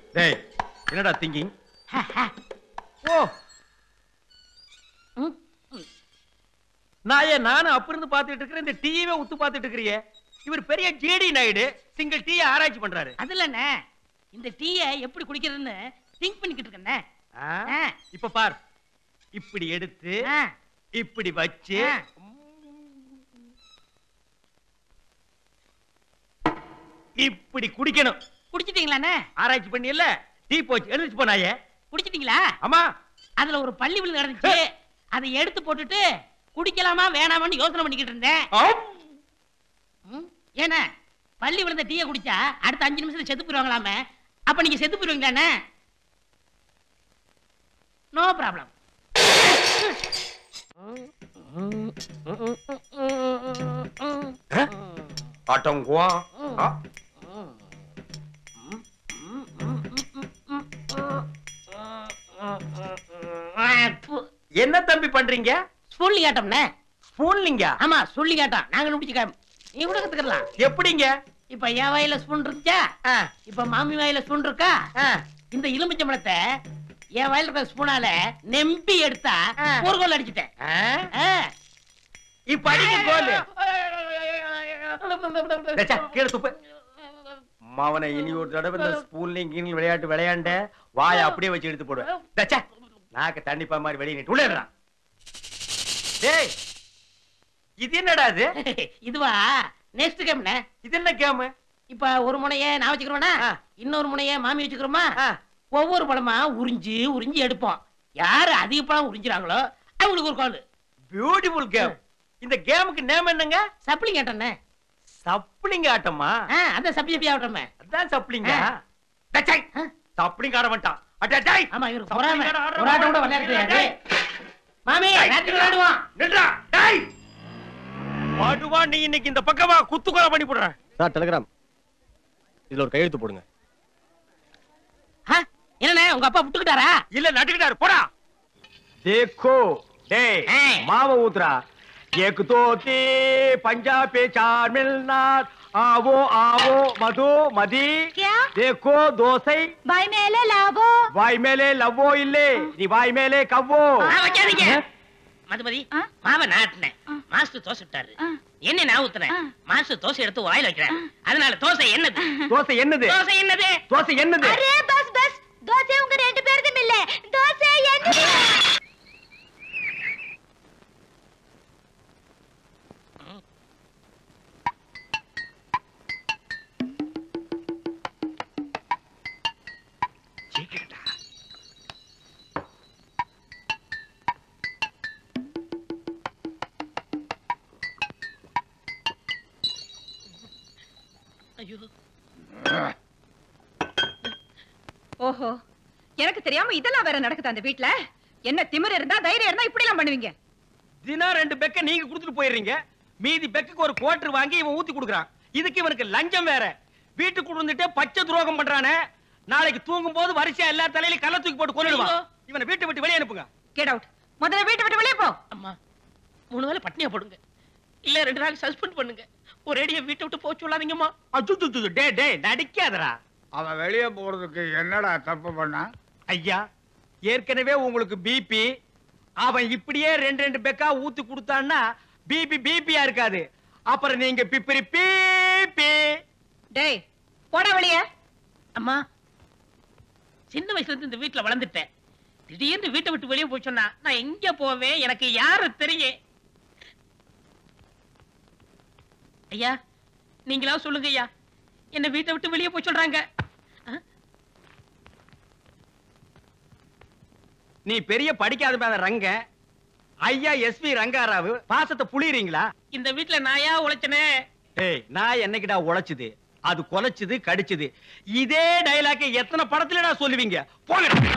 டேய் என்னடா திங்கிங் ஓ ம், நான் ஏன் நானும் அப்ப இருந்து பாத்துட்டு இருக்கிறேன் இந்த டீயவே உத்து பாத்துட்டு இருக்கிறியே இவர் பெரிய ஜேடி நாயுடு சிங்கிள் டீயை ஆராய்ச்சி பண்றாரு அது இல்லண்ணே இந்த டீயை எப்படி குடிக்கிறதுன்னு திங்க் பண்ணிக்கிட்டு இருக்கேண்ணே ஆ? ஆ. இப்ப பார் இப்படி எடுத்து ஆ, இப்படி வச்சு ஆ. இப்படி குடிக்கணும் குடிச்சிட்டீங்களாண்ணே ஆராய்ச்சி பண்ணி இல்ல டீ போச்சு எழுந்துச்சு போனாயே குடிச்சிட்டீங்களா ஆமா அதுல ஒரு பள்ளி விழுந்து கிடந்துச்சு அதை எடுத்து போட்டுட்டு குடிக்கலாமா வேணாமான்னு யோசனை பண்ணிக்கிட்டு இருந்தேன் ஆம். ம், ஏண்ணே பள்ளி விழுந்த டீயை குடிச்சா அடுத்த அஞ்சு நிமிஷத்துல செத்து போயிருவாங்களாமே அப்ப நீங்க செத்து போயிருவீங்களாண்ணே நோ ப்ராப்ளம் அடங்குவா ஆ. என்ன தம்பி பண்றீங்க சொல்லி கேட்டோம்ண்ணே ஸ்பூன்லிங்க ஆமா சொல்லி கேட்டோம் நாங்க முடிச்சுக்க நீ கூட கத்துக்கலாம் எப்படிங்க இப்ப என் வாயில ஸ்பூன் இருந்துச்சா ஆ, இப்ப மாமி வாயில ஸ்பூன் இருக்கா ஆ. இந்த எலுமிச்சம்பழத்தை என் வாயில இருக்க ஸ்பூனால நெம்பி எடுத்தா ஆ. ஒரு கோல் அடிச்சிட்டேன் ஆ? ஆ. இப்ப அடிக்க கோலு டச்சா, கீழே துப்பு மாவனை இனி ஒரு தடவை இந்த ஸ்பூன்லிங் கீழ் விளையாட்டு விளையாண்ட வாயை அப்படியே வச்சு எடுத்து போடுவேன் தச்சா நாக்க தண்ணிப்பா மாதிரி வெளியே நீட்டு உள்ளேறான் டேய் இது என்னடா இது இதுவா நெக்ஸ்ட் கேம்ண்ணே இது என்ன கேமு இப்ப ஒரு முனைய நான் வச்சுக்கிறோம்னா ஆ. இன்னொரு முனைய மாமி வச்சுக்கிறோமா ஒவ்வொரு பழமா உறிஞ்சு உறிஞ்சு எடுப்போம் யாரு அதிக பழம் உறிஞ்சுறாங்களோ அவங்களுக்கு ஒரு கால் பியூட்டிஃபுல் கேம் இந்த கேமுக்கு நேம் என்னங்க சப்ளி கேட்டோண்ணே சப்ளிங்க ஆட்டமா ஆ, அதான் சப்பி சப்பி ஆகட்டோமே அதான் சப்ளிங்க ஆ. டச்சை ஆ. சப்ளிங்க ஆட மாட்டான் அட டேய் ஆமா இவரு சப்ளிங்க பொறாம ஆட ஆடுற ஒரு ஆட்டம் கூட மாதிரி விளையாட தெரியாது டேய். மாமி ராத்திரி விளையாடுவோம் நில்றா டேய் வாடுவா நீ இன்னைக்கு இந்த பக்கமா குத்துக்கொலை பண்ணி போடுறேன் சார் டெலிகிராம் இதுல ஒரு கையெழுத்து போடுங்க ஆ, என்னண்ணே உங்க அப்பா விட்டுக்கிட்டாரா இல்ல நட்டுக்கிட்டாரு போடா देखो டேய் ஆ. மாவை ஊத்துறா एक दो तीन पंजाबी चार मिलनार आवो आवो मधु मदी क्या देखो தோசை भाई मेले लावो வாய் மேலே லவ்வோ இல்லே நீ வாய் மேலே கவ்வோ ஆ, வைக்காதீங்க மதுமதி ஆ? மாவை நாட்டினேன் ஆ. மாஸ்டர் தோசை விட்டாரு ஆ. என்ன நான் ஊத்துனேன் ஆ. மாஸ்டர் தோசை எடுத்து வாயில வைக்கிறேன் அதனால தோசை என்னது தோசை என்னது தோசை என்னது தோசை என்னது அரே பஸ் பஸ் தோசை உங்க ரெண்டு பேருதும் இல்ல தோசை என்ன ஐயோ ஓஹோ எனக்கு தெரியாம இதெல்லாம் வேற நடக்குது அந்த வீட்ல என்ன திமிரு இருந்தா தைரியம் இருந்தா இப்படி எல்லாம் பண்ணுவீங்க தினம் ரெண்டு பெக்க நீங்க கொடுத்துட்டு போயிடுறீங்க மீதி பெக்குக்கு ஒரு குவார்டர் வாங்கி இவன் ஊத்தி கொடுக்குறான் இதுக்கு இவனுக்கு லஞ்சம் வேற வீட்டுக்கு கொண்டு வந்துட்டு பச்சை துரோகம் பண்றானே நாளைக்கு தூங்கும் போது வரிசையா எல்லா தலையிலும் கள்ள தூக்கி போட்டு கொன்னுடுவான் ஐயோ. இவனை வீட்டை விட்டு வெளியே அனுப்புங்க கெட் அவுட் முதல்ல வீட்டை விட்டு வெளியே போ அம்மா மூணு வேளை பட்னியா போடுங்க இல்ல ரெண்டு நாள் சஸ்பெண்ட் பண்ணுங்க ஒரேடியா வீட்டை விட்டு போச்சு சொல்லாதீங்கம்மா அச்சுச்சு டே டே நடிக்காதடா அவன் வெளியே போறதுக்கு என்னடா தப்பு பண்ணா ஐயா ஏற்கனவே உங்களுக்கு பிபி அவன் இப்படியே ரெண்டு ரெண்டு பெக்கா ஊத்தி கொடுத்தான்னா பிபி பிபியா இருக்காது அப்புறம் நீங்க பிப்பிரி பிபி டேய் போடா வெளியே அம்மா சின்ன வயசுல இருந்து இந்த வீட்டுல வளர்ந்துட்டேன் திடீர்னு வீட்டை விட்டு வெளியே போய் சொன்னா நான் எங்க போவேன் எனக்கு யாரு தெரியும் ஐயா நீங்களா சொல்லுங்க ஐயா என்ன வீட்டை விட்டு வெளியே போய் சொல்றாங்க ஆ? நீ பெரிய படிக்காத மேல ரங்க ஐயா எஸ்பி ரங்காராவு பாசத்தை புளியறீங்களா இந்த வீட்டுல நாயா உழைச்சனே ஏய் நான் என்னைக்குடா உழைச்சுது அது கொலைச்சுது கடிச்சுது இதே டைலாக் எத்தனை படத்துலடா சொல்லுவீங்க போங்கடா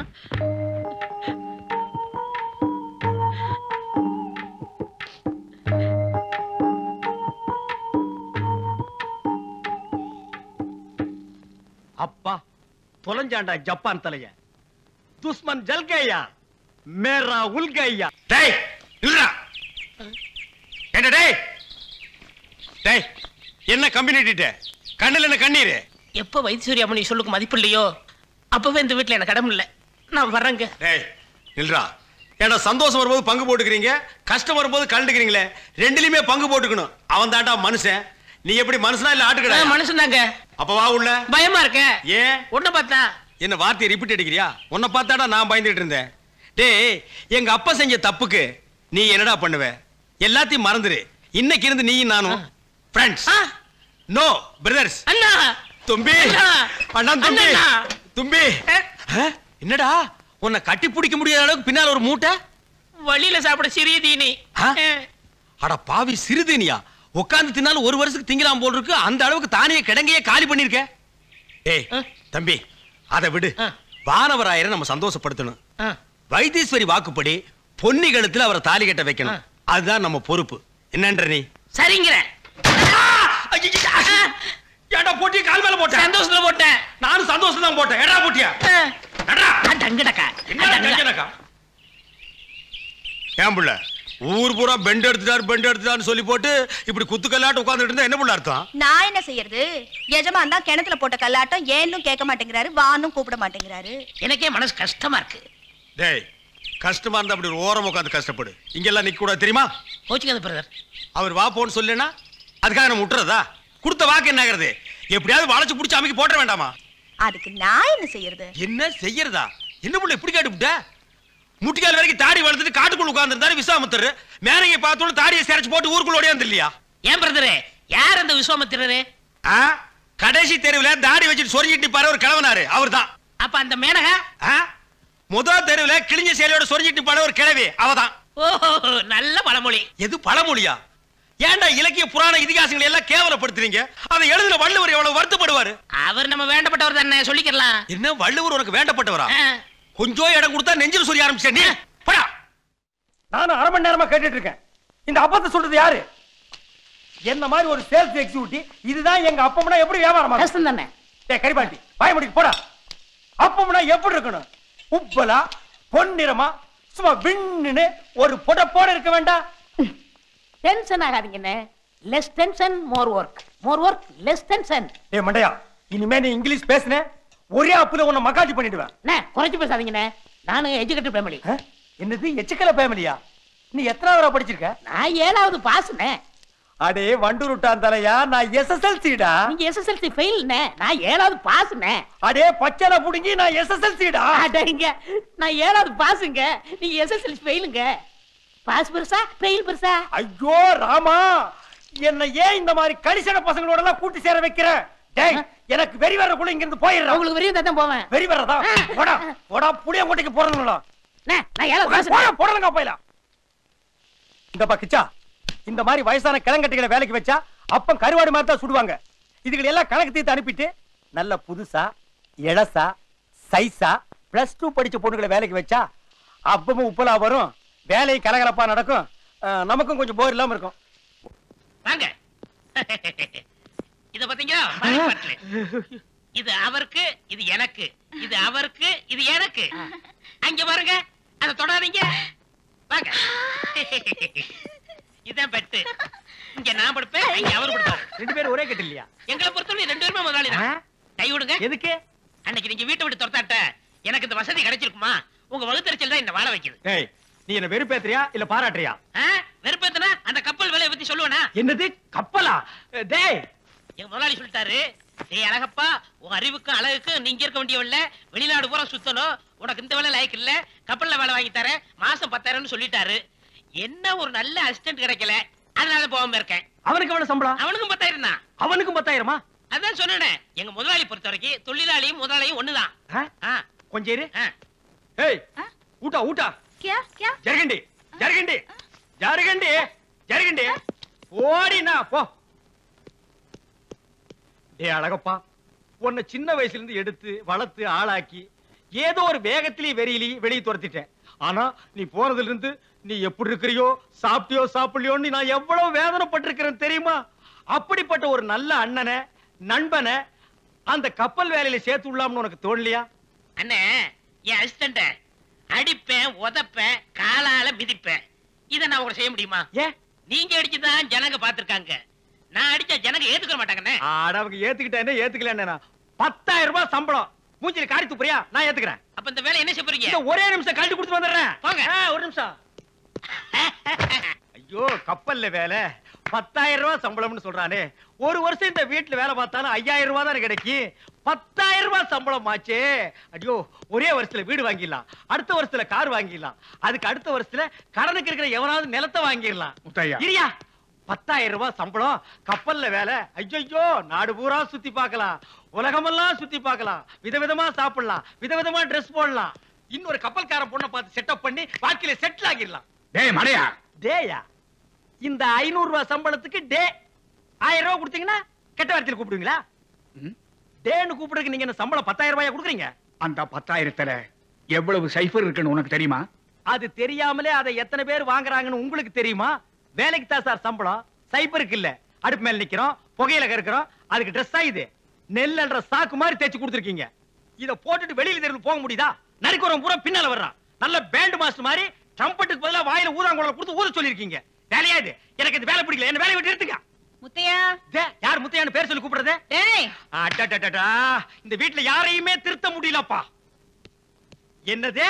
அப்பா தொலைஞ்சாண்டா ஜப்பான் தலைய துஸ்மன் ஜல்கையா மேரா உல்கையா டேய் இல்லடா என்ன டேய் டேய் என்ன கம்பெனி கண்ணுல என்ன கண்ணீரு எப்ப வைத்தியசூரி அம்மனி சொல்லுக்கு மதிப்பு இல்லையோ அப்பவே இந்த வீட்டுல எனக்கு இடம் இல்ல நான் வர்றேங்க டேய் நில்றா ஏன்னா சந்தோஷம் வரும்போது பங்கு போட்டுக்கிறீங்க கஷ்டம் வரும்போது கலந்துக்கிறீங்களே ரெண்டுலயுமே பங்கு போட்டுக்கணும் அவன் தாண்டா மனுஷன் நீ எப்படி மனுஷனா இல்ல ஆட்டுக்கடா மனுஷன் தாங்க அப்ப வா உள்ள பயமா இருக்க ஏன் உன்ன பார்த்தா என்ன வார்த்தையை ரிப்பீட் அடிக்கிறியா உன்னை பார்த்தாடா நான் பயந்துட்டு இருந்தேன் டேய் எங்க அப்பா செஞ்ச தப்புக்கு நீ என்னடா பண்ணுவ எல்லாத்தையும் மறந்துரு இன்னைக்கு இருந்து நீயும் நானும் ஃப்ரெண்ட்ஸ் ஆ, நோ பிரதர்ஸ் அண்ணா தும்பி அண்ணா! அண்ணா தும்பி அண்ணா! தும்பி ஆ, ஆ? என்னடா உன்னை கட்டி பிடிக்க முடியாத அளவுக்கு பின்னால ஒரு மூட்டை வழியில சாப்பிட சிறிய தீனி ஆ? ஆ, அட பாவி சிறுதீனியா உட்கார்ந்து தின்னாலும் ஒரு வருஷத்துக்கு திங்கலாம் போல் இருக்கு அந்த அளவுக்கு தானிய கிடங்கையே காலி பண்ணிருக்க ஏய் ஆ. தம்பி அதை விடு ஆ. வானவராயரை நம்ம சந்தோஷப்படுத்தணும் ஆ. வைத்தீஸ்வரி வாக்குப்படி பொன்னி கழுத்துல அவரை தாலி கட்ட வைக்கணும் ஆ. அதுதான் நம்ம பொறுப்பு என்னன்ற நீ சரிங்கிற ஏடா போட்டி கால் மேல போட்டேன் சந்தோஷத்துல போட்டேன் நானும் சந்தோஷம் தான் போட்டேன் ஏடா போட்டியா ஆ, நடா ஆ, டங்குடக்கா என்னடா கஞ்சனக்கா? ஏன் புள்ள ஊர் பூரா பெண்ட் எடுத்துட்டாரு பெண்ட் எடுத்துட்டாருன்னு சொல்லி போட்டு இப்படி குத்துக்கல்லாட்டு உட்கார்ந்துட்டு இருந்தா என்ன புள்ள அர்த்தம் நான் என்ன செய்யறது எஜமான் தான் கிணத்துல போட்ட கல்லாட்டம் ஏன்னும் கேட்க மாட்டேங்கிறாரு வானும் கூப்பிட மாட்டேங்கிறாரு எனக்கே மனசு கஷ்டமா இருக்கு டேய் கஷ்டமா இருந்தா அப்படி ஒரு ஓரம் உட்காந்து கஷ்டப்படு இங்கெல்லாம் நிக்க கூடாது தெரியுமா கோச்சுக்காத பிரதர் அவர் வா போன்னு சொல்லேனா அதுக்காக நம்ம விட்டுறதா கொடுத்த வாக்கு என்ன ஆகுறது எப்படியாவது வளைச்சு பிடிச்சி அமைக்க போட்ட வேண்டாமா அதுக்கு நான் என்ன செய்யறது என்ன செய்யறதா என்ன புள்ள இப்படி கேட்டுவிட்ட முட்டிக்கால் வரைக்கும் தாடி வளர்த்துட்டு காட்டுக்குள்ள உட்கார்ந்துருந்தாரு விசாமத்தர் மேனகை பார்த்தோன்னு தாடியை சிரைச்சு போட்டு ஊருக்குள்ள ஓடியாந்து இல்லையா ஏன் பிரதரே யார் அந்த விஸ்வாமித்திரரு ஆ? கடைசி தெருவுல தாடி வச்சுட்டு சொரிஞ்சிட்டு நிப்பாரு ஒரு கிழவனாரு அவர்தான் அப்ப அந்த மேனகா ஆ? முதல் தெருவுல கிழிஞ்ச சேலையோட சொரிஞ்சிட்டு நிப்பாரு ஒரு கிழவி அவதான் ஓஹோ நல்ல பழமொழி எது பழமொழியா ஏன்டா இலக்கிய புராண இதிகாசங்களை எல்லாம் கேவலப்படுத்துறீங்க அதை எழுதின வள்ளுவர் எவ்வளவு வருத்தப்படுவாரு அவர் நம்ம வேண்டப்பட்டவர் தானே சொல்லிக்கலாம் என்ன வள்ளுவர் உனக்கு வேண்டப்பட்டவரா ஆ, கொஞ்சம் இடம் கொடுத்தா நெஞ்சில் சொல்லி ஆரம்பிச்ச நீ போடா நானும் அரை மணி நேரமா கேட்டுட்டு இருக்கேன் இந்த அப்பத்தை சொல்றது யாரு என்ன மாதிரி ஒரு சேல்ஸ் எக்ஸிக்யூட்டிவ் இதுதான் எங்க அப்பம்னா எப்படி வியாபாரம் கஷ்டம் தானே டேய் கரிபாண்டி வாய முடிக்கு போடா அப்பம்னா எப்படி இருக்கணும் உப்பலா பொன்னிறமா சும்மா விண்ணுன்னு ஒரு புடப்போட இருக்க வேண்டாம் டென்ஷன் ஆகாதீங்கண்ணே less tension more work more work less tension டேய் மண்டையா இனிமே நீ இங்கிலீஷ் பேசுன ஒரே அப்புல உன்னை மக்காட்டி பண்ணிடுவேன் அண்ணே குறைச்சு பேசாதீங்கண்ணே நானும் எஜுகேட்டட் ஃபேமிலி ஆ? என்னது எச்சுக்கல ஃபேமிலியா நீ எத்தனை வரை படிச்சிருக்க நான் ஏழாவது பாஸ்ண்ணே அடே வண்டூருட்டான் தலையா நான் எஸ்எஸ்எல்சிடா நீங்க எஸ்எஸ்எல்சி ஃபெயில்ண்ணே நான் ஏழாவது பாஸ்ண்ணே அடே பச்சனை புடுங்கி நான் எஸ்எஸ்எல்சிடா அடங்க நான் ஏழாவது பாஸுங்க நீங்க எஸ்எஸ்எல்சி ஃபெயிலுங்க பாஸ் பெருசா ஃபெயில் பெருசா ஐயோ ராமா என்ன ஏன் இந்த மாதிரி கரிசன பசங்களோட எல்லாம் கூட்டி சேர வைக்கிற டேய் எனக்கு வெறி வர்றக்குள்ள இங்க இருந்து போயிடுறேன் உங்களுக்கு வெறியும் தான் போவேன் வெறி வர்றதா போடா போடா புளியங்கோட்டைக்கு போறதுங்களா அண்ணே, நான் ஏழாவது பாஸ் போடா போடலங்க போயில இந்த பக்கிச்சா இந்த மாதிரி வயசான கிழங்கட்டிகளை வேலைக்கு வச்சா அப்பம் கருவாடு மாதிரி தான் சுடுவாங்க இதுகளை எல்லாம் கணக்கு தீர்த்து அனுப்பிட்டு நல்ல புதுசா இளசா சைஸா பிளஸ் டூ படிச்ச பொண்ணுகளை வேலைக்கு வச்சா அப்பமும் உப்பலா வரும் வேலை கலகலப்பா நடக்கும் அஹ், நமக்கும் கொஞ்சம் போர் இல்லாம இருக்கும் வாங்க இத பாத்தீங்களா மணி பாட்டிலு. இது அவருக்கு இது எனக்கு இது அவருக்கு இது எனக்கு அங்க பாருங்க அத தொடாதீங்க வாங்க இதான் பெட்டு இங்க நான் படுப்பேன் இங்க அவர் படுப்பாரு ரெண்டு பேரும் ஒரே கட்டு இல்லையா எங்களை பொறுத்தவரை ரெண்டு பேருமே முதலாளி தான் கை விடுங்க எதுக்கு அன்னைக்கு நீங்க வீட்டை விட்டு துரத்தாட்ட எனக்கு இந்த வசதி கிடைச்சிருக்குமா உங்க வகுத்தறிச்சல் தான் இந்த வாழ வைக்குது டேய் நீ என்ன வெறுப்பேத்துறியா இல்ல பாராட்டுறியா ஆ? வெறுப்பேத்துனா அந்த கப்பல் வேலையை பத்தி சொல்லுவேனா என்னது கப்பலா டேய் எங்க முதலாளி சொல்லிட்டாரு டேய் அழகப்பா உன் அறிவுக்கும் அழகுக்கும் நீங்க இருக்க வேண்டியவல்ல வெளிநாடு பூரா சுத்தணும் உனக்கு இந்த வேலை லாய்க்கு இல்ல கப்பல்ல வேலை வாங்கி தரேன் மாசம் பத்தாயிரம்னு சொல்லிட்டாரு என்ன ஒரு நல்ல அசிஸ்டன்ட் கிடைக்கல அதனால போகாம இருக்கேன் அவனுக்கு எவ்வளவு சம்பளம் அவனுக்கும் பத்தாயிரம் தான் அவனுக்கும் பத்தாயிரமா அதான் சொன்னேனே எங்க முதலாளி பொறுத்த வரைக்கும் தொழிலாளியும் முதலாளியும் ஒண்ணுதான் ஆ? ஆ, கொஞ்சம் இரு ஆ. ஏய் ஊட்டா ஊட்டா கியா கியா ஜருகண்டி ஜருகண்டி ஜருகண்டி ஜருகண்டி ஓடினா போ டேய் அழகப்பா உன்னை சின்ன வயசுல இருந்து எடுத்து வளர்த்து ஆளாக்கி ஏதோ ஒரு வேகத்திலேயே வெறியிலேயே வெளியே துரத்திட்டேன் ஆனா நீ போனதுல இருந்து நீ எப்படி இருக்கிறியோ சாப்பிட்டியோ சாப்பிடலையோன்னு நான் எவ்வளவு வேதனைப்பட்டிருக்கிறேன் தெரியுமா அப்படிப்பட்ட ஒரு நல்ல அண்ணனை நண்பனை அந்த கப்பல் வேலையில சேர்த்து விடலாம்னு உனக்கு தோணலையா அண்ணே என் அசிஸ்டன்ட அடிப்பேன் உதப்பேன் காலால மிதிப்பேன் இத நான் உங்களை செய்ய முடியுமா ஏன் நீங்க அடிச்சுதான் ஜனங்க பாத்திருக்காங்க நான் அடிச்சா ஜனங்க ஏத்துக்க மாட்டாங்கண்ணே ஆட அவங்க ஏத்துக்கிட்டா என்ன ஏத்துக்கல பத்தாயிரம் ரூபாய் சம்பளம் மூஞ்சில காரி துப்புறியா நான் ஏத்துக்கிறேன் அப்ப இந்த வேலை என்ன செய்ய போறீங்க இந்த ஒரே நிமிஷம் கழட்டி கொடுத்து வந்துடுறேன் போங்க. ஆ, ஒரு நிமிஷம் ஐயோ கப்பல்ல வேலை பத்தாயிரம் ரூபாய் சம்பளம்னு சொல்றானே ஒரு வருஷம் இந்த வீட்டுல வேலை பார்த்தாலும் ஐயாயிரம் ரூபாய் தானே கிடைக்கும் பத்தாயிரம் ரூபாய் சம்பளம் ஆச்சே ஐயோ ஒரே வருஷத்துல வீடு வாங்கிடலாம் அடுத்த வருஷத்துல கார் வாங்கிடலாம் அதுக்கு அடுத்த வருஷத்துல கடனுக்கு இருக்கிற எவனாவது நிலத்தை வாங்கிடலாம் முத்தையா. இரியா பத்தாயிரம் ரூபாய் சம்பளம் கப்பல்ல வேலை ஐயோ நாடு பூரா சுத்தி பார்க்கலாம் உலகமெல்லாம் சுத்தி பார்க்கலாம் விதவிதமா சாப்பிடலாம் விதவிதமா ட்ரெஸ் போடலாம் இன்னொரு கப்பல்காரன் பொண்ணை பார்த்து செட்டப் பண்ணி வாழ்க்கையில செட்டில் ஆகிடலாம் டேய் மடையா டேயா இந்த ஐநூறு ரூபாய் சம்பளத்துக்கு டே ஆயிரம் ரூபாய் கொடுத்தீங்கன்னா கெட்ட வார்த்தையில் கூப்பிடுவீங்களா ம்? டேன்னு கூப்பிடுறதுக்கு நீங்க என்ன சம்பளம் பத்தாயிரம் ரூபாயா கொடுக்குறீங்க அந்த பத்தாயிரத்துல எவ்வளவு சைஃபர் இருக்குன்னு உனக்கு தெரியுமா அது தெரியாமலே அதை எத்தனை பேர் வாங்குறாங்கன்னு உங்களுக்கு தெரியுமா வேலைக்கு தான் சார் சம்பளம் சைபருக்கு இல்ல அடுப்பு மேல நிக்கிறோம் புகையில கறக்கிறோம் அதுக்கு ட்ரெஸ் இது நெல்லுன்ற சாக்கு மாதிரி தேய்ச்சி கொடுத்துருக்கீங்க இத போட்டுட்டு வெளியில தெருவில் போக முடியுதா நரிக்குறவன் பூரா பின்னால வர்றான் நல்ல பேண்ட் மாஸ்டர் மாதிரி ட்ரம்பட்டுக்கு பதிலா வாயில ஊதாங்குழல கொடுத்து ஊத சொல்லிருக்கீங்க வேலையா இது எனக்கு இந்த வேலை பிடிக்கல என்ன வேலையை விட்டு எடுத்துக்க முத்தையா டே, யார் முத்தையான்னு பேர் சொல்லி கூப்பிடுறது டேய் அடடடடா, இந்த வீட்ல யாரையுமே திருத்த முடியலப்பா என்னது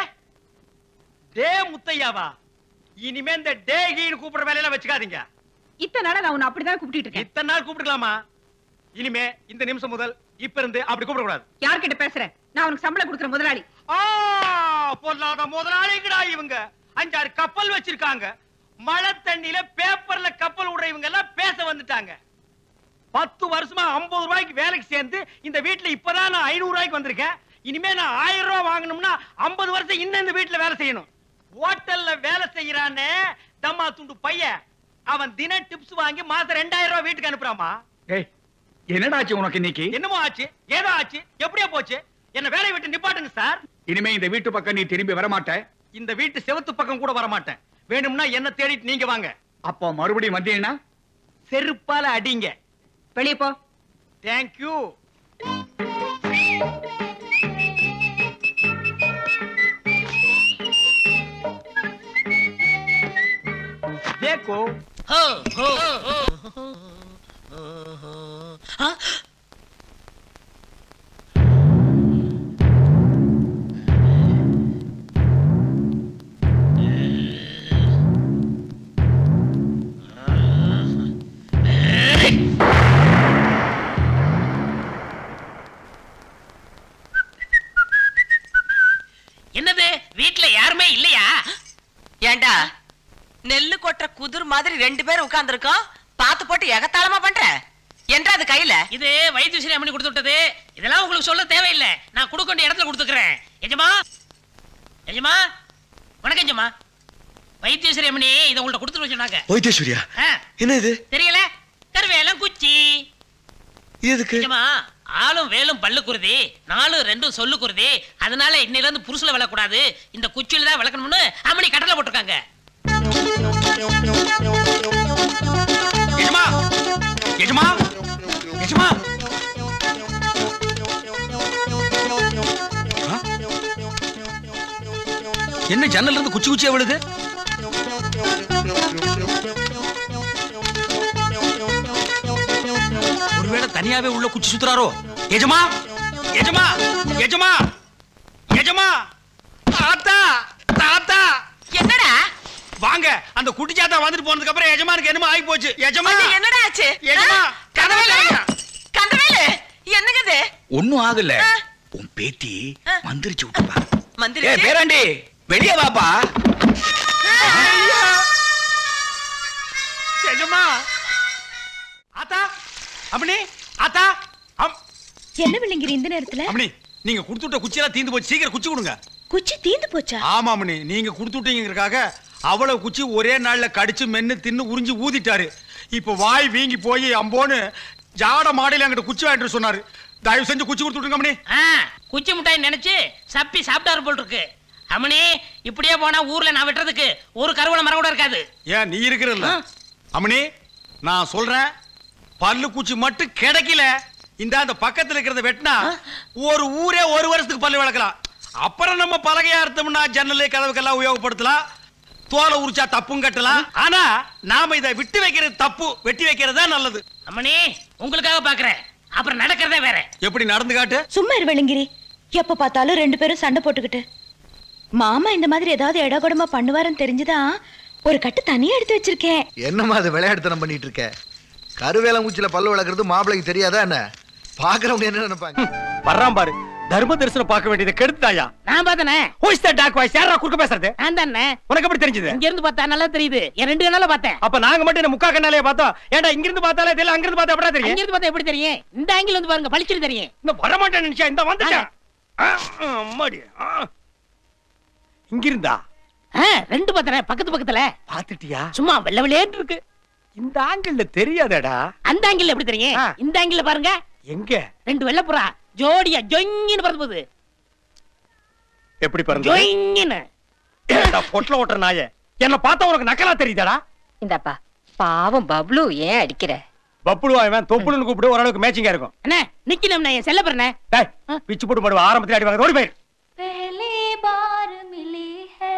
டே முத்தையாவா இனிமே இந்த டே கீன்னு கூப்பிடுற வேலையெல்லாம் வச்சுக்காதீங்க இத்தனை நாளா நான் உன்னை அப்படிதான் கூப்பிட்டு இருக்கேன் இத்தனை நாள் கூப்பிட்டுக்கலாமா இனிமே இந்த நிமிஷம் முதல் இப்ப இருந்து அப்படி கூப்பிட கூடாது யார்கிட்ட பேசுறேன் நான் உனக்கு சம்பளம் கொடுக்குற முதலாளி ஆ, பொல்லாத முதலாளிங்கடா இவங்க அஞ்சாறு கப்பல் வச்சிருக்காங்க மழை தண்ணியில பேப்பர்ல கப்பல் விடுற இவங்க எல்லாம் பேச வந்துட்டாங்க பத்து வருஷமா ஐம்பது ரூபாய்க்கு வேலைக்கு சேர்ந்து இந்த வீட்டுல இப்பதான் நான் ஐநூறு ரூபாய்க்கு வந்திருக்கேன் இனிமே நான் ஆயிரம் ரூபாய் வாங்கணும்னா ஐம்பது வருஷம் இன்னும் இந்த வீட்டுல வேலை செய்யணும் ஹோட்டல்ல வேலை செய்யறானே தம்மா துண்டு பையன் அவன் தின டிப்ஸ் வாங்கி மாசம் ரெண்டாயிரம் ரூபாய் வீட்டுக்கு அனுப்புறாமா டேய் என்னடாச்சு உனக்கு இன்னைக்கு என்னமோ ஆச்சு ஏதோ ஆச்சு எப்படியோ போச்சு என்ன வேலையை விட்டு நிப்பாட்டுங்க சார் இனிமே இந்த வீட்டு பக்கம் நீ திரும்பி வர மாட்ட இந்த வீட்டு செவத்து பக்கம் கூட வர மாட்டேன் வேணும்னா என்ன தேடிட்டு நீங்க வாங்க அப்போ மறுபடியும் வந்தீங்கன்னா செருப்பால அடிங்க வெளியே போ தேங்க்யூ देखो ஹோ, ஹோ, ஹோ, ஹோ. ஆ, என்னது வீட்ல யாருமே இல்லையா ஏண்டா நெல்லு கொட்டுற குதிர் மாதிரி ரெண்டு பேரும் உட்கார்ந்திருக்கோம் பாத்து போட்டு எகத்தாளமா பண்ற என்றா அது கையில இது வைத்தியஸ்ரீ அம்மனி கொடுத்து விட்டது இதெல்லாம் உங்களுக்கு சொல்ல தேவையில்லை நான் கொடுக்க வேண்டிய இடத்துல கொடுத்துக்கிறேன் எஜமா எஜமா வணக்கம் எஜமா வைத்தியஸ்ரீ அம்மனி இதை உங்கள்ட்ட கொடுத்துட்டு சொன்னாங்க வைத்தேஸ்வரியா ஆ, என்ன இது தெரியல கருவேலம் குச்சி இது எதுக்கு நிஜமா ஆளும் வேலும் பல்லு குருதி நாலும் ரெண்டும் சொல்லு குருதி அதனால இன்னையில இருந்து புருஷல விளக்கூடாது இந்த குச்சியில தான் விளக்கணும்னு அம்மனி கட்டளை போட்டிருக்காங்க எஜமா எஜமா எஜமா ஆ? என்ன ஜன்னல்ல இருந்து குச்சி குச்சியா விழுது ஒருவேளை தனியாவே உள்ள குச்சி சுத்துறாரோ எஜமா எஜமா எஜமா எஜமா தாத்தா தாத்தா என்னடா வாங்க அந்த குட்டி சாத்தா வந்துட்டு போனதுக்கு அப்புறம் எஜமானுக்கு என்னமோ ஆகி போச்சு எஜமா அது என்னடா ஆச்சு எஜமா, ஆ? கந்தவேலு கதவை கந்தவேலு என்னங்க இது ஒண்ணும் ஆகல ஆ. உன் பேத்தி ஆ. மந்திரிச்சு விட்டுப்பா மந்திரி ஏ பேராண்டி வெளியே வாப்பா எஜமா ஆத்தா அம்மனி ஆத்தா அம் என்ன விழுங்கிற இந்த நேரத்துல அம்மனி நீங்க கொடுத்து விட்ட குச்சியெல்லாம் தீந்து போச்சு சீக்கிரம் குச்சி கொடுங்க குச்சி தீந்து போச்சா ஆமா அம்மனி நீங்க கொடுத்து விட்டீங்கிறதுக்காக அவ்வளவு குச்சி ஒரே நாள்ல கடிச்சு மென்னு தின்னு உறிஞ்சு ஊதிட்டாரு இப்ப வாய் வீங்கி போய் அம்போன்னு ஜாட மாடையில என்கிட்ட குச்சி வாங்கிட்டு வர சொன்னாரு தயவு செஞ்சு குச்சி கொடுத்து விட்டுருங்க அம்மனி ஆ, குச்சி மிட்டாய் நினைச்சு சப்பி சாப்பிட்டாரு போல் இருக்கு அம்மனி இப்படியே போனா ஊர்ல நான் வெட்டுறதுக்கு ஒரு கருவளை மரம் கூட இருக்காது ஏன் நீ இருக்கிறல்ல அம்மனி நான் சொல்றேன் பல்லு குச்சி மட்டும் கிடைக்கல இந்த அந்த பக்கத்துல இருக்கிறத வெட்டினா ஒரு ஊரே ஒரு வருஷத்துக்கு பல்லு விளக்கலாம் அப்புறம் நம்ம பலகையா இருந்தோம்னா ஜன்னலு கதவுக்கெல்லாம் உபயோகப்படுத்தலாம் தோலை உரிச்சா தப்பும் கட்டலாம் ஆனா நாம இதை விட்டு வைக்கிறது தப்பு வெட்டி வைக்கிறது தான் நல்லது அம்மனி உங்களுக்காக பாக்குறேன் அப்புறம் நடக்கிறதே வேற எப்படி நடந்து காட்டு சும்மா இரு விழுங்கிரி எப்ப பார்த்தாலும் ரெண்டு பேரும் சண்டை போட்டுக்கிட்டு மாமா இந்த மாதிரி ஏதாவது இடகுடமா பண்ணுவாருன்னு தெரிஞ்சுதான் ஒரு கட்டு தனியா எடுத்து வச்சிருக்கேன் என்னம்மா அது விளையாட்டுத்தனம் பண்ணிட்டு இருக்க கருவேலங்குச்சியில பல்லு வளர்க்கறது மாப்பிளைக்கு தெரியாதா என்ன பாக்குறவங்க என்ன நினைப்பாங்க வர்றான் பாரு தர்ம தரிசனம் பார்க்க வேண்டியது கெடுத்தாயா நான் பார்த்தனே Who is that dark voice? யாரா குறுக்க பேசுறது நான் தானே உனக்கு எப்படி தெரிஞ்சது இங்க இருந்து பார்த்தா நல்லா தெரியுது என் ரெண்டு கண்ணால பார்த்தேன் அப்ப நாங்க மட்டும் என்ன முக்கா கண்ணாலே பார்த்தோம் ஏன்டா இங்க இருந்து பார்த்தாலே தெரியல அங்க இருந்து பார்த்தா எப்படா அங்க தெரியும் இருந்து பார்த்தா எப்படி தெரியும் இந்த ஆங்கிள் வந்து பாருங்க பளிச்சுட்டு தெரியும் இந்த வர மாட்டேன் நினைச்சா இந்த வந்துட்டேன் ஆ, ஆ, அம்மாடி ஆ. இங்க இருந்தா ஆ, ரெண்டு பார்த்தனே பக்கத்து பக்கத்துல பாத்துட்டியா சும்மா வெள்ள வெள்ளேன்னு இருக்கு இந்த ஆங்கிள் தெரியாதடா அந்த ஆங்கிள் எப்படி தெரியும் ஆ. இந்த ஆங்கிள் பாருங்க எங்க ரெண்டு வெள்ளப்புறா ஜோடியா ஜொங்கின்னு பறந்து போகுது எப்படி பிறந்த ஜொங்கின்னு பொட்டல ஓட்டுற நாயே என்ன பார்த்தா உனக்கு நக்கலா தெரியுதாடா இந்தாப்பா பாவம் பப்ளு ஏன் அடிக்கிற பப்புளு அவன் தொப்புளுன்னு கூப்பிட்டு ஓரளவுக்கு மேட்சிங்கா இருக்கும் அண்ணே நிக்கணும் நான் என் செல்ல போறேனே டேய் பிச்சு போட்டு போடுவா ஆரம்பத்துல அடி வாங்க ஓடி போயிரு पहली बार मिली है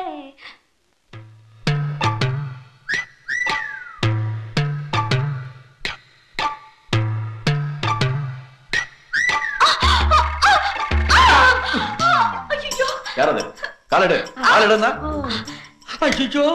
யாரது காலடு காலடுன்னா ஐயோ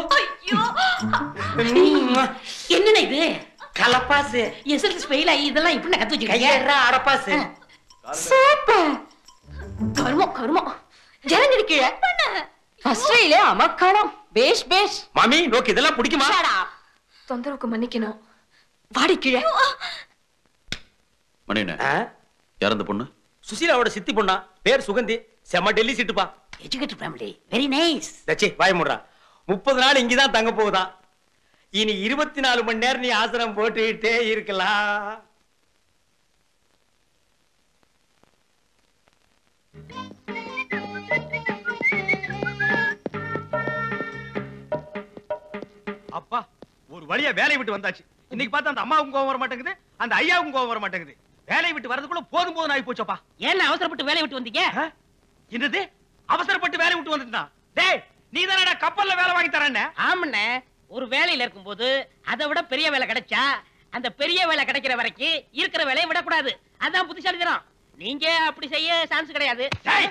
என்னண்ணே இது கலப்பாசு எஸ்எல்சி ஃபெயில் ஆகி இதெல்லாம் இப்படி கத்து வச்சிருக்கீங்க அரப்பாசு சூப்பர் கருமம் கருமம் ஜனங்கடி கீழே ஃபர்ஸ்ட் ரயிலே அமக்காலம் பேஷ் பேஷ் மாமி நோக்கு இதெல்லாம் பிடிக்குமா தொந்தரவுக்கு மன்னிக்கணும் வாடி கீழே மணியண்ணே யார் அந்த பொண்ணு சுசீலாவோட சித்தி பொண்ணா பேர் சுகந்தி செம்ம டெல்லி சிட்டுப்பா எஜுகேட்டட் ஃபேமிலி வெரி நைஸ் தச்சி வாய முடுறா முப்பது நாள் இங்கதான் தங்க போகுதான் இனி இருபத்தி நாலு மணி நேரம் நீ ஆசனம் போட்டுக்கிட்டே இருக்கலாம் அப்பா ஒரு வழியா வேலையை விட்டு வந்தாச்சு இன்னைக்கு பார்த்தா அந்த அம்மாவுக்கும் கோவம் வர மாட்டேங்குது அந்த ஐயாவுக்கும் கோவம் வர மாட்டேங்குது வேலையை விட்டு வரதுக்குள்ள போதும் போதும் ஆகி போச்சப்பா ஏன் அவசரப்பட்டு வேலையை விட்டு வந்தீங்க என்னது அவசரப்பட்டு வேலையை விட்டு வந்துட்டான் டேய் நீ தானடா கப்பல்ல வேலை வாங்கி தரேன்னு ஆமண்ணே ஒரு வேலையில இருக்கும்போது அதை விட பெரிய வேலை கிடைச்சா அந்த பெரிய வேலை கிடைக்கிற வரைக்கும் இருக்கிற வேலையை விடக்கூடாது அதான் புத்திசாலித்தனம் நீங்க அப்படி செய்ய சான்ஸ் கிடையாது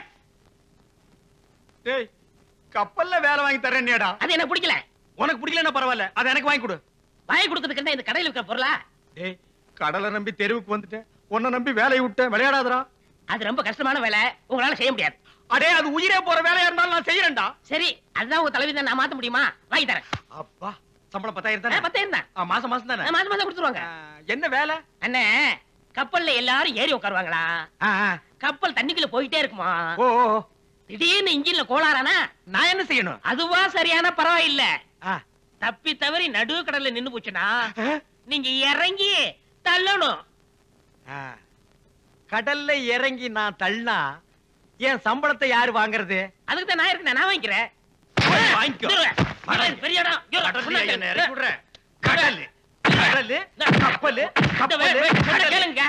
டேய் கப்பல்ல வேலை வாங்கி தரேன்னியாடா அது எனக்கு பிடிக்கல உனக்கு பிடிக்கலன்னா பரவாயில்ல அதை எனக்கு வாங்கி கொடு வாங்கி கொடுக்கறதுக்கு என்ன இந்த கடையில் இருக்கிற பொருளா டேய் கடலை நம்பி தெருவுக்கு வந்துட்டேன் உன்னை நம்பி வேலையை விட்டேன் விளையாடாதடா அது ரொம்ப கஷ்டமான வேலை உங்களால செய்ய முடியாது அடே அது உயிரே போற வேலையா இருந்தாலும் நான் செய்யறேன்டா சரி அதுதான் உங்க தலைவி நான் மாத்த முடியுமா வாங்கி தரேன் அப்பா சம்பளம் பத்தாயிரம் தானே பத்தாயிரம் தான் ஆ, மாசம் மாசம் தானே ஆ, மாசம் மாசம் கொடுத்துருவாங்க என்ன வேலை அண்ணே கப்பல்ல எல்லாரும் ஏறி உட்காருவாங்களா ஆ, ஆ. கப்பல் தண்ணிக்குள்ள போயிட்டே இருக்குமா ஓ ஓ, ஓ. திடீர்னு இன்ஜின்ல கோளாறானா நான் என்ன செய்யணும் அதுவா சரியான பரவாயில்ல ஆ. தப்பி தவறி நடு கடல்ல நின்னு போச்சுன்னா நீங்க இறங்கி தள்ளணும் ஆ. கடல்ல இறங்கி நான் தள்ளினா என் சம்பளத்தை யாரு வாங்குறது அதுக்கு தான் நான் இருக்கேன் நான் வாங்கிக்கிறேன் வாங்கிக்கோ. இருங்க. இது பெரிய இடம் ஐயோ, கடல்ல சொன்னா என்னை இறக்கி விடுறேன். கடலு கடலு கப்பலு இந்த வே- கப்பலு வே- சொன்னா கடலு. கேளுங்க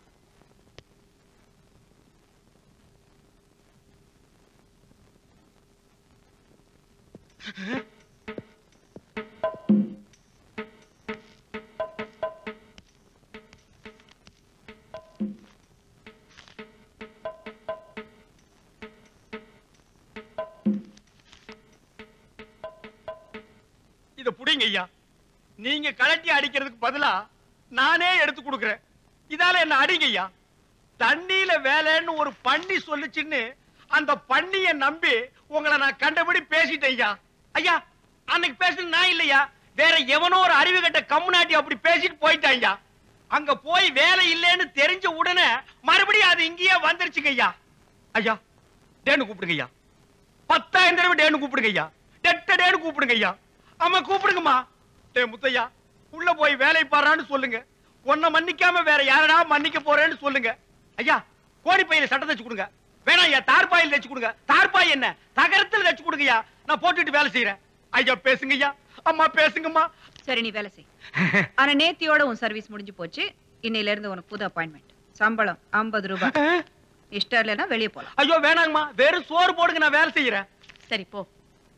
இத புடிங்க ஐயா நீங்க கலட்டி அடிக்கிறதுக்கு பதிலா நானே எடுத்து கொடுக்கறேன் இதால என்ன அடிங்க ஐயா தண்ணியில வேலைன்னு ஒரு பண்ணி சொல்லுச்சுன்னு அந்த பண்ணிய நம்பி உங்களை நான் கண்டபடி பேசிட்டேன் ஐயா ஐயா அன்னைக்கு பேசுனது நான் இல்லையா வேற எவனோ ஒரு அறிவு கட்ட கம்முனாட்டி அப்படி பேசிட்டு போயிட்டான் ஐயா அங்க போய் வேலை இல்லைன்னு தெரிஞ்ச உடனே மறுபடியும் அது இங்கேயே வந்துருச்சுங்க ஐயா ஐயா டேன்னு கூப்பிடுங்க ஐயா பத்தாயிரம் தடவை டேன்னு கூப்பிடுங்க ஐயா டெட்ட டேன்னு கூப்பிடுங்க ஐயா ஆமா கூப்பிடுங்கம்மா டே முத்தையா உள்ள போய் வேலை பாடுறான்னு சொல்லுங்க உன்னை மன்னிக்காம வேற யாரடா மன்னிக்க போறேன்னு சொல்லுங்க ஐயா கோடி பையில சட்டை தச்சு கொடுங்க வேணாம் ஐயா தார்பாயில் தச்சு கொடுங்க தார்பாய் என்ன தகரத்துல தச்சு கொடுங்கய்யா நான் போட்டுட்டு வேலை செய்யறேன் ஐயா பேசுங்க ஐயா அம்மா பேசுங்கம்மா சரி நீ வேலை செய் ஆனா நேத்தியோட உன் சர்வீஸ் முடிஞ்சு போச்சு இன்னையில இருந்து உனக்கு புது அப்பாயின்மெண்ட் சம்பளம் 50 ரூபாய் இஷ்டம் இல்லைன்னா வெளியே போலாம் ஐயோ வேணாங்கம்மா வெறும் சோறு போடுங்க நான் வேலை செய்யறேன் சரி போ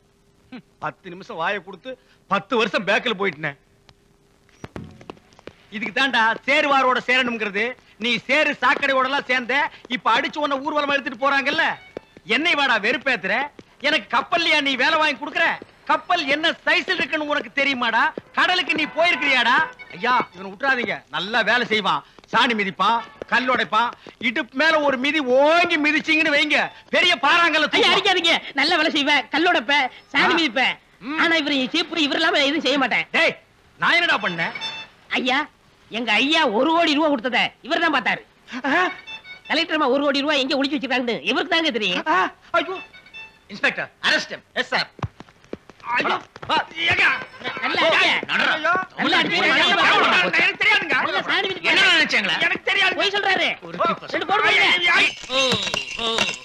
பத்து நிமிஷம் வாயை கொடுத்து பத்து வருஷம் பேக்கில் போயிட்டேன் இதுக்கு தாண்டா சேருவாரோட சேரணுங்கிறது நீ சேரு சாக்கடையோட எல்லாம் சேர்ந்த இப்ப அடிச்சு உன்ன ஊர்வலம் எடுத்துட்டு போறாங்கல்ல என்னை வாடா வெறுப்பேத்துற எனக்கு கப்பல்லையா நீ வேலை வாங்கி கொடுக்குற கப்பல் என்ன சைஸ்ல இருக்குன்னு உனக்கு தெரியுமாடா கடலுக்கு நீ போயிருக்கிறியாடா ஐயா இவனை விட்டுறாதீங்க நல்லா வேலை செய்வான் சாணி மிதிப்பான் கல் உடைப்பான் இடுப்பு மேல ஒரு மிதி ஓங்கி மிதிச்சீங்கன்னு வைங்க பெரிய பாறாங்கல்ல ஐயா தூக்குவான். அடிக்காதீங்க நல்ல வேலை செய்வேன் கல்லோடப்ப சாணி மிதிப்பேன் ஆனா இவர் சீப்பு இவர் இல்லாம எதுவும் செய்ய மாட்டேன் டேய் நான் என்னடா பண்ணேன் ஐயா எங்க ஐயா ஒரு கோடி ரூபா கொடுத்தத இவர் தான் பார்த்தாரு கலெக்டர்மா ஒரு கோடி ரூபாய் எங்க ஒளிச்சு வச்சிருக்காங்கன்னு இவருக்கு தாங்க தெரியும் ஐயோ இன்ஸ்பெக்டர் அரெஸ்ட் எஸ் சார் ஐயோ வா, ஏங்க. நல்லா அடிங்க. ஐயோ. நல்லா அடிங்க. ஐயோ, நல்லா ஐயோ, அடிங்க. எனக்கு தெரியாதுங்க. நல்லா சாணி மிதிப்பாரு. என்ன நினைச்சீங்களா? எனக்கு தெரியாது. பொய் சொல்றாரு ரெண்டு போடு ஐயா, போடுங்க. ஐயா,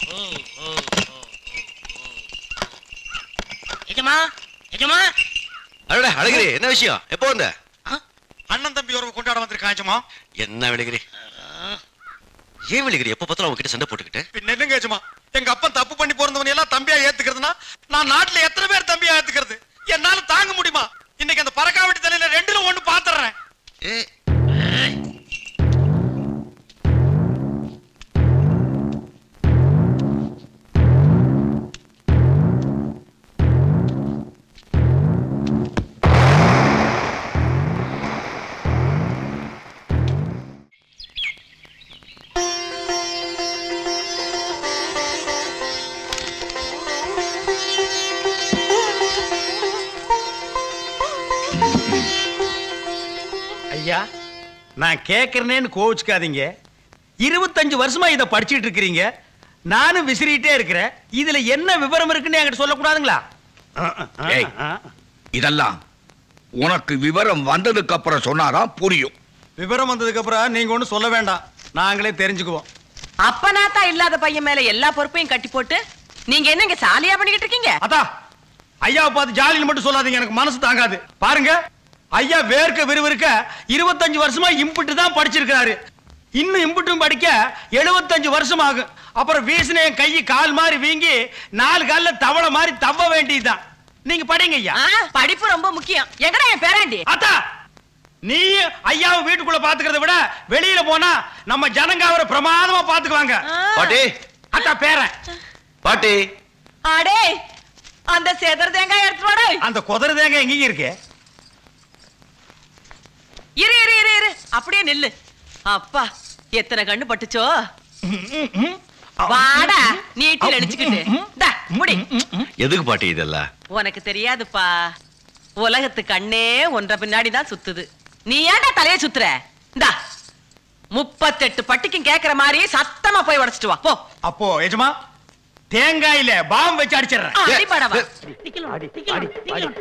எஜமா எஜமா அடடே அழகிரி என்ன விஷயம் எப்போ வந்த அண்ணன் தம்பி உறவு கொண்டாட வந்திருக்காச்சுமா என்ன விழுகிரி ஏன் விழுகிரி எப்போ பார்த்தாலும் அவங்க கிட்ட சண்டை போட்டுக்கிட்டு பின்ன என்னங்க ஏச்சுமா எங்க அப்பன் தப்பு பண்ணி பிறந்தவன் எல்லாம் தம்பியா ஏத்துக்கிறதுனா நான் நாட்டுல எத்தனை பேர் தம்பியா ஏத்துக்கிறது என்னால தாங்க முடியுமா இன்னைக்கு அந்த பறக்காவட்டி தலையில ரெண்டுல ஒண்ணு பாத்துறேன் ஏ ஐயா நான் கேட்கறேன்னு கோவிச்சுக்காதீங்க இருபத்தஞ்சு வருஷமா இதை படிச்சிட்டு இருக்கிறீங்க நானும் விசிறிட்டே இருக்கிறேன் இதுல என்ன விவரம் இருக்குன்னு என்கிட்ட சொல்லக்கூடாதுங்களா ஏய், இதெல்லாம் உனக்கு விவரம் வந்ததுக்கு அப்புறம் சொன்னாதான் புரியும் விவரம் வந்ததுக்கு அப்புறம் நீங்க ஒண்ணு சொல்ல வேண்டாம் நாங்களே தெரிஞ்சுக்குவோம் அப்பனாத்தா இல்லாத பையன் மேல எல்லா பொறுப்பையும் கட்டி போட்டு நீங்க என்ன இங்க சாலியா பண்ணிக்கிட்டு இருக்கீங்க அதா ஐயாவை பார்த்து ஜாலின்னு மட்டும் சொல்லாதீங்க எனக்கு மனசு தாங்காது பாருங்க ஐயா வேர்க்க விறுவிறுக்க இருபத்தஞ்சு வருஷமா இம்புட்டு தான் படிச்சிருக்கிறாரு இன்னும் இம்புட்டும் படிக்க எழுபத்தஞ்சு வருஷம் ஆகும் அப்புறம் வீசின என் கை கால் மாதிரி வீங்கி நாலு கால்ல தவளை மாதிரி தவ வேண்டியதுதான் நீங்க படிங்க ஐயா ஆ, படிப்பு ரொம்ப முக்கியம் எங்கடா என் பேராண்டி அத்தா நீ ஐயாவை வீட்டுக்குள்ள பாத்துக்கிறத விட வெளியில போனா நம்ம ஜனங்க அவரை பிரமாதமா பாத்துக்குவாங்க பாட்டி அத்தா பேரன் பாட்டி அடே அந்த செதர் தேங்காய் எடுத்து வாடா அந்த குதிரை தேங்க எங்கேயும் இருக்கு இரு இரு இரு இரு அப்படியே நில்லு அப்பா எத்தனை கண்ணு பட்டுச்சோ வாடா நீட்டில் அடிச்சுக்கிட்டு இந்தா, முடி எதுக்கு பாட்டி இதெல்லாம் உனக்கு தெரியாதுப்பா உலகத்து கண்ணே ஒன்ற பின்னாடி தான் சுத்துது நீ ஏன்டா தலைய சுத்துற இந்தா முப்பத்தெட்டு பட்டிக்கும் கேக்குற மாதிரி சத்தமா போய் உடைச்சிட்டு வா போ அப்போ எஜமா தேங்காயில பாம் வச்சு அடிச்சிடுறேன் அடிபடவா டிக்கலாம், டிக்கலாம், டிக்கலாம்,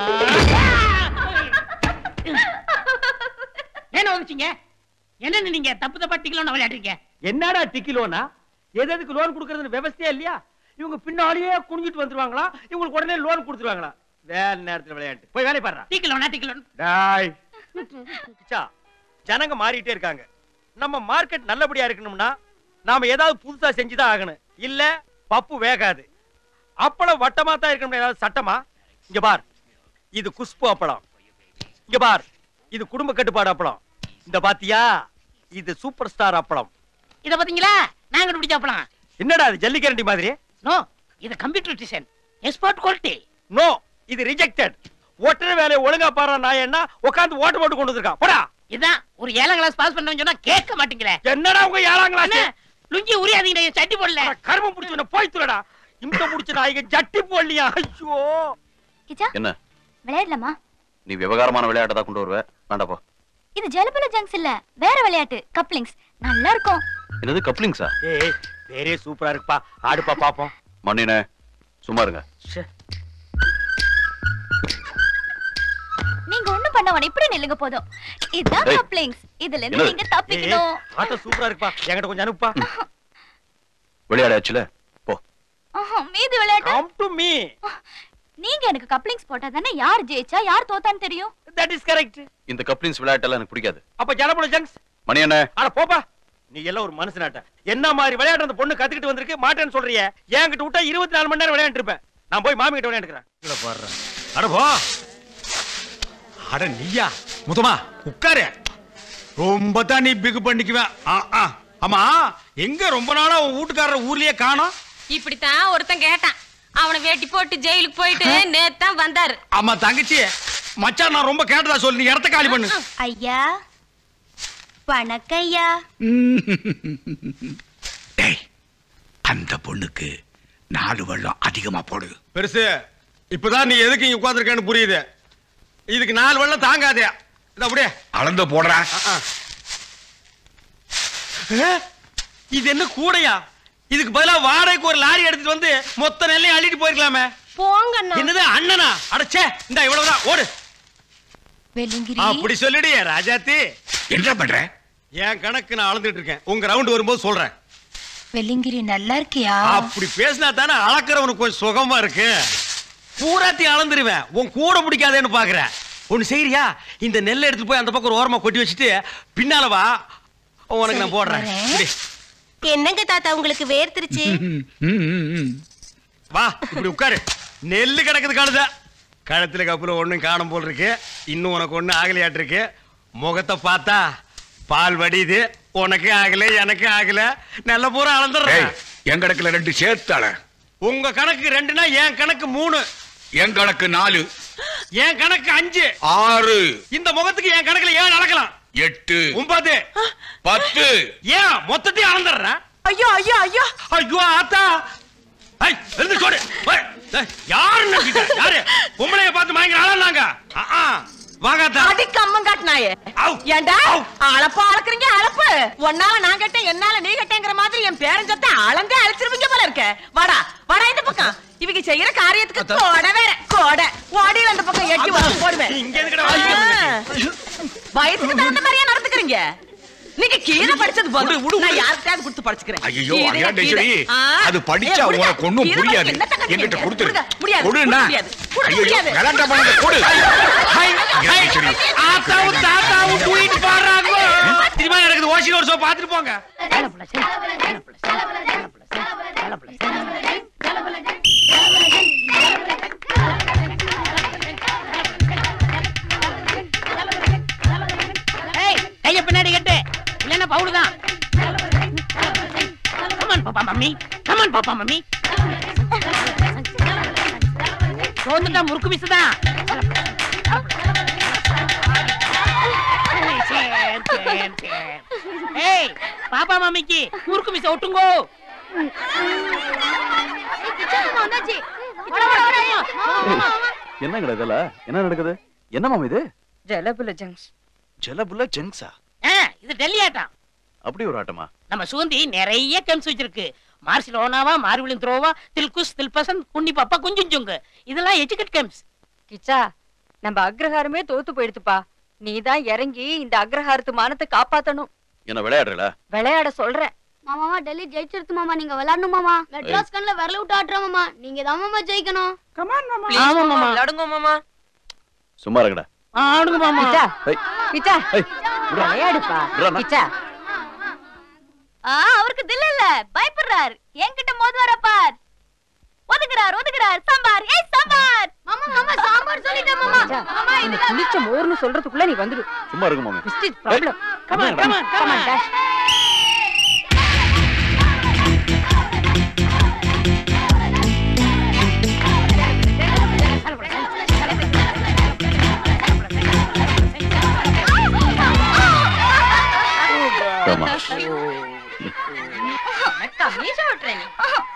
என்ன வந்துச்சீங்க என்ன நீங்க தப்பு தப்பா டிக்கலோன்னு விளையாடுறீங்க என்னடா டிக்கிலோனா எது எதுக்கு லோன் கொடுக்கறதுன்னு விவசாயம் இல்லையா இவங்க பின்னாலேயே குனிஞ்சிட்டு வந்துருவாங்களா இவங்களுக்கு உடனே லோன் கொடுத்துருவாங்களா வேலை நேரத்துல விளையாட்டு போய் வேலை பாடுறா டிக்கலோனா டிக்கலோன் டாய் கிச்சா, ஜனங்க மாறிட்டே இருக்காங்க நம்ம மார்க்கெட் நல்லபடியா இருக்கணும்னா நாம ஏதாவது புதுசா செஞ்சுதான் ஆகணும் இல்ல பப்பு வேகாது அப்பளம் வட்டமா தான் இருக்கணும் ஏதாவது சட்டமா இங்க பார் இது குஷ்பு அப்பளம் இங்க பார் இது குடும்ப கட்டுப்பாடு அப்பளம் இந்த பாத்தியா இது சூப்பர் ஸ்டார் அப்பளம் இத பாத்தீங்களா நாங்க கண்டுபிடிச்ச அப்பலாம் என்னடா இது ஜல்லிக்கரண்டி மாதிரி நோ இது computer design export quality no இது ரிஜெக்டட் ஒட்டுற வேலையை ஒழுங்கா பாடுற நான் என்ன உட்காந்து ஓட்டு போட்டு கொண்டு வந்திருக்கான் போடா இதான் ஒரு ஏழாம் கிளாஸ் பாஸ் பண்ணவங்க சொன்னா கேட்க மாட்டீங்களே என்னடா உங்க ஏழாம் கிளாஸ் அண்ணே, லுங்கி உரியாதீங்க சட்டி போடல கருமம் புடிச்சு போய் துறடா இம்ச புடிச்சு நான் இங்க ஜட்டி போடலையா ஐயோ கிச்சா என்ன விளையாடலாமா நீ விவகாரமான விளையாட்டை தான் கொண்டு வருவ வேண்டாப்பா இது ஜலபல ஜங்ஸ் இல்ல வேற விளையாட்டு கப்ளிங்ஸ் நல்லா இருக்கும் என்னது கப்ளிங்ஸா ஏய் பேரே சூப்பரா இருக்குப்பா ஆடுப்பா பாப்போம் மண்ணினே சும்மா இருங்க நீங்க ஒண்ணும் பண்ண வேணாம் இப்படி நில்லுங்க போதும் இதுதான் ஏய். கப்ளிங்ஸ் இதுல இருந்து என்னது? நீங்க தப்பிக்கணும் ஆட்டம் சூப்பரா இருக்குப்பா என்கிட்ட கொஞ்சம் அனுப்புப்பா விளையாடாச்சுல போ ஆஹா, மீதி விளையாட்டு கம் டு மீ நீங்க எனக்கு கப்ளிங்ஸ் போட்டா தானே யார் ஜெயிச்சா யார் தோத்தான்னு தெரியும் தட் இஸ் கரெக்ட் இந்த கப்ளிங்ஸ் விளையாட்டெல்லாம் எனக்கு பிடிக்காது அப்ப ஜலபுல ஜங்ஸ் மணி என்ன அட போப்பா நீ எல்லாம் ஒரு மனுஷனாட்ட என்ன மாதிரி விளையாட்டு அந்த பொண்ணு கத்துக்கிட்டு வந்திருக்கு மாட்டேன்னு சொல்றியே என்கிட்ட விட்டா இருபத்தி நாலு மணி நேரம் விளையாண்டு இருப்பேன் நான் போய் மாமி கிட்ட விளையாண்டுக்கிறேன் பாடுறேன் அட போ அட நீயா முதமா உட்காரு ரொம்ப தான் நீ பிகு பண்ணிக்குவேன் ஆ, ஆ. ஆமா எங்க ரொம்ப நாளா உன் வீட்டுக்காரர் ஊர்லயே காணோம் இப்படித்தான் ஒருத்தன் கேட்டான் அவனை வெட்டி போட்டு ஜெயிலுக்கு போயிட்டு நேத்தான் வந்தாரு ஆமா தங்கச்சி மச்சான் நான் ரொம்ப கேட்டதா சொல்லு நீ இடத்த காலி பண்ணு ஐயா வணக்கம் ஐயா அந்த பொண்ணுக்கு நாலு வெள்ளம் அதிகமா போடு பெருசு இப்பதான் நீ எதுக்கு இங்க உட்கார்ந்திருக்கேன்னு புரியுது இதுக்கு நாலு வெள்ளம் தாங்காதே இது அப்படியே அளந்து போடுறா ஏ, இது என்ன கூடையா இதுக்கு பதிலா வாடகைக்கு ஒரு லாரி எடுத்துட்டு வந்து மொத்த நெல்லையும் அள்ளிட்டு போயிருக்கலாமே போங்க என்னது அண்ணனா அடச்சே இந்த இவ்வளவுதான் ஓடு வெள்ளிங்கிரி அப்படி சொல்லிடு என் ராஜாத்தி என்ன பண்ற என் கணக்கு நான் அளந்துட்டு இருக்கேன் உங்க ரவுண்ட் வரும்போது சொல்றேன் வெள்ளிங்கிரி நல்லா இருக்கியா அப்படி பேசினா தானே அளக்குறவனுக்கு கொஞ்சம் சுகமா இருக்கு பூராத்தையும் அளந்துருவேன் உன் கூட பிடிக்காதேன்னு பாக்குறேன் ஒண்ணு செய்யறியா இந்த நெல்லை எடுத்துட்டு போய் அந்த பக்கம் ஒரு ஓரமா கொட்டி வச்சுட்டு பின்னால வா உனக்கு நான் போடுறேன் இப்படி. என்னங்க தாத்தா உங்களுக்கு வேர்த்திருச்சு வா இப்படி உட்காரு நெல்லு கிடக்குது கழுத கழுத்துல கப்புல ஒண்ணும் காணும் போல் இருக்கு இன்னும் உனக்கு ஒண்ணும் ஆகலையாட்டு இருக்கு முகத்தை பார்த்தா பால் வடியுது உனக்கு ஆகல எனக்கு ஆகல நல்ல பூரா அளந்துடுறேன் என் கணக்குல ரெண்டு சேர்த்தாள உங்க கணக்கு ரெண்டுனா என் கணக்கு மூணு என் கணக்கு நாலு என் கணக்கு அஞ்சு ஆறு இந்த முகத்துக்கு என் கணக்குல ஏன் அளக்கலாம் எட்டு ஒன்பது பத்து ஏன் மொத்தத்தையும் அளந்துடுறேன் ஐயோ ஐயோ ஐயோ ஐயோ ஆத்தா ஐய் எழுந்து சோடு ஏய், ஏய், யாரு நம்பிட்ட யாரு பொம்பளைய பார்த்து மயங்கர ஆளாங்க வாங்காத்தா அடி கம்மம் காட்டினாயே ஏண்டா அளப்பா அளக்குறீங்க அளப்பு ஒன்னால நான் கேட்டேன் என்னால நீ கேட்டேங்கிற மாதிரி என் பேரஞ்சத்தை அளந்தே அழைச்சிருவீங்க போல இருக்க வாடா வாடா இந்த பக்கம் இவங்க செய்யற காரியத்துக்கு கோடை வேற கோடை ஓடியில் அந்த பக்கம் எட்டி வந்து போடுவேன் இங்க எதுக்குடா வயசுக்கு தகுந்த மாதிரியா நடந்துக்கிறீங்க நீங்க கீழே படிச்சது போதும் நான் யாருக்காவது கொடுத்து படிச்சுக்கிறேன் ஐயோ கீரை, அகிலாண்டேஸ்வரி கீரை. ஆ? அது படிச்சா ஏய், கொடுங்க. உனக்கு ஒண்ணும் கீரை புரியாது படிக்க என்னத்த என்கிட்ட கத்துறீங்க? கொடுத்துரு கொடுங்க. முடியாது, கொடுன்னா முடியாது. கொடுக்க ஐயோ முடியாது. கலாண்டா பண்ணாத கொடு அகிலாண்டேஸ்வரி ஆத்தாவும் தாத்தாவும் தூக்கிட்டு பாடுறாங்க திரும்ப நடக்குது ஓசில ஒரு ஷோ பாத்துட்டு போங்க ஏய் கைய பின்னாடி கட்டு இல்லன்னா பவுல் தான் கமான் பாப்பா மம்மி கமான் பாப்பா மம்மி சோந்துட்டா முறுக்கு மிஸ் தான் ஏய் பாப்பா மம்மிக்கு முறுக்கு மிஸ் ஒட்டுங்கோ என்னங்கடா இதெல்லாம் என்ன நடக்குது என்ன மாமா இது ஜலபுல ஜங்ஸ் ஜலபுல ஜங்ஸா ஆ, இது டெல்லி ஆட்டம் அப்படி ஒரு ஆட்டமா நம்ம சுகந்தி நிறைய கெம்ஸ் வச்சிருக்கு மார்சிலோனாவா மார்விலின் த்ரோவா தில்குஸ் தில்பசன் குன்னி பாப்பா குஞ்சுஞ்சுங்க இதெல்லாம் எஜுகேட் கேம்ஸ் கிச்சா நம்ம அக்ரஹாரமே தோத்து போயிடுத்துப்பா நீ தான் இறங்கி இந்த அக்ரஹாரத்து மானத்தை காப்பாத்தணும் என்ன விளையாடுறல விளையாட சொல்றேன் மாமாவா டெல்லி ஜெயிச்சிருத்து மாமா நீங்க விளையாடணும் மாமா மெட்ராஸ் கண்ணில் விரல விட்டு ஆட்டுறோம் மாமா நீங்க தான் மாமா ஜெயிக்கணும் ஆமா மாமா விளையாடுங்க மாமா சும்மா இருங்கடா ஆடுங்க மாமா கிச்சா ஏய், கிச்சா ஏய், விட்றா. விளையாடுப்பா விட்றாண்ணா. கிச்சா ஆ அவருக்கு தில் இல்ல பயப்படுறார் என்கிட்ட மோதுவார பார் ஒதுக்குறார் ஒதுக்குறார் சாம்பார் ஏய் சாம்பார் மாமா மாமா சாம்பார் சொல்லிட்டேன் மாமா மாமா இந்த இதுல புளிச்ச மோர்னு சொல்றதுக்குள்ள நீ வந்துடு சும்மா இருங்க மாமி பிஸ்டிட் problem Come on, come on, come on. டேஷ் ஆமா மெக்கா மீச விட்டுறேன் நீ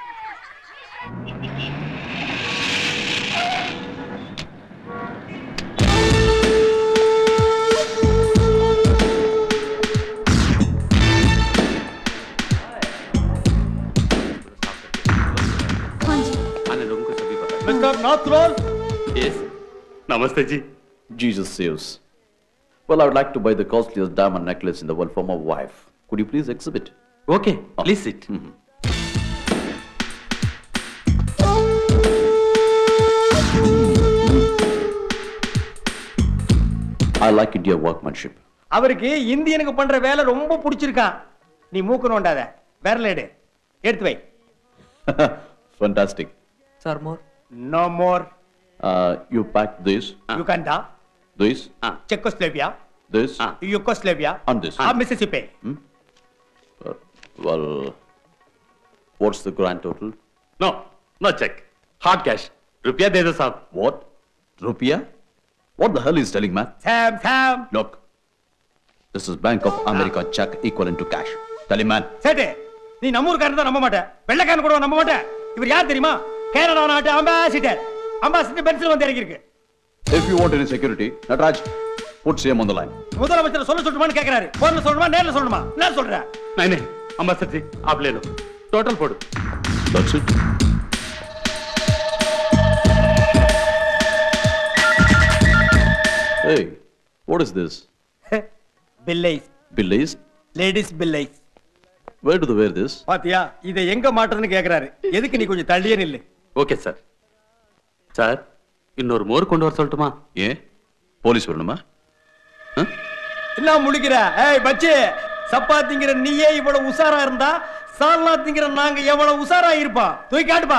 மிஸ்டர் நாத்ரோல் Yes. Namaste ji. Jesus saves. Well, I would like to buy the costliest diamond necklace in the world for my wife. Could you please exhibit? Okay, please sit. I like India workmanship. அவருக்கு இந்தியனுக்கு பண்ற வேலை ரொம்ப பிடிச்சிருக்கான் நீ மூக்கு நோண்டாத விரல எடு எடுத்து வை Fantastic. Sir more no more Uh, you pack this, Uganda this, Czechoslovakia This Yugoslavia and this. Mississippi Uh, well, what's the grand total? No, no check. Hard cash. रुपया दे दो साहब What? Rupiah? What the hell is telling man? Sam Sam Look, this is Bank of America check equivalent to cash. Tell him, man. சேட்டு நீ நம்ம ஊருக்காரன் தான் நம்ப மாட்டேன் வெள்ளைக்காரன் கூட நம்ப மாட்டேன் இவர் யார் தெரியுமா கேனடா நாட்டு அம்பாசிடர் அம்பாசிடர் பென்சில் வந்து இறங்கியிருக்கு If you want any security, Nataraj, put CM on the line. முதலமைச்சர் சொல்ல சொல்லணுமான்னு கேக்குறாரு போன்ல சொல்லணுமா நேர்ல சொல்லணுமா என்ன சொல்ற नहीं नहीं अम्बासडर जी आप ले लो टोटल पोड़ो That's it. Hey, what is this? Billies Billies? Ladies billies Where do they wear this? பாத்தியா இதை எங்க மாட்டுறதுன்னு கேக்குறாரு எதுக்கு நீ கொஞ்சம் தள்ளியே நில்லு ஓகே சார் சார் இன்னொரு மோர் கொண்டு வர சொல்லட்டுமா ஏன் போலீஸ் வரணுமா என்ன முழிக்கிற ஏய் பச்சி சப்பாத்திங்கிற நீயே இவ்வளவு உசாரா இருந்தா சால்னா திங்கிற நாங்க எவ்வளவு உசாரா இருப்போம் தூக்கி காட்டுப்பா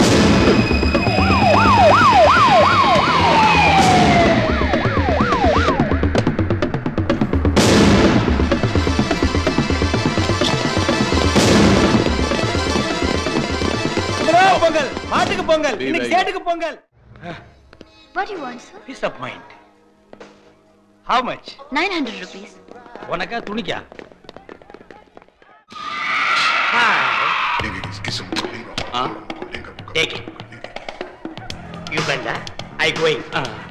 இதோ பொங்கல் மாட்டுக்கு பொங்கல் இன்னைக்கு சேட்டுக்கு Pongal What do you want, sir? Piece of mind how much 900 rupees. உனக்கா துணிக்கா Take it. Uganda, I going.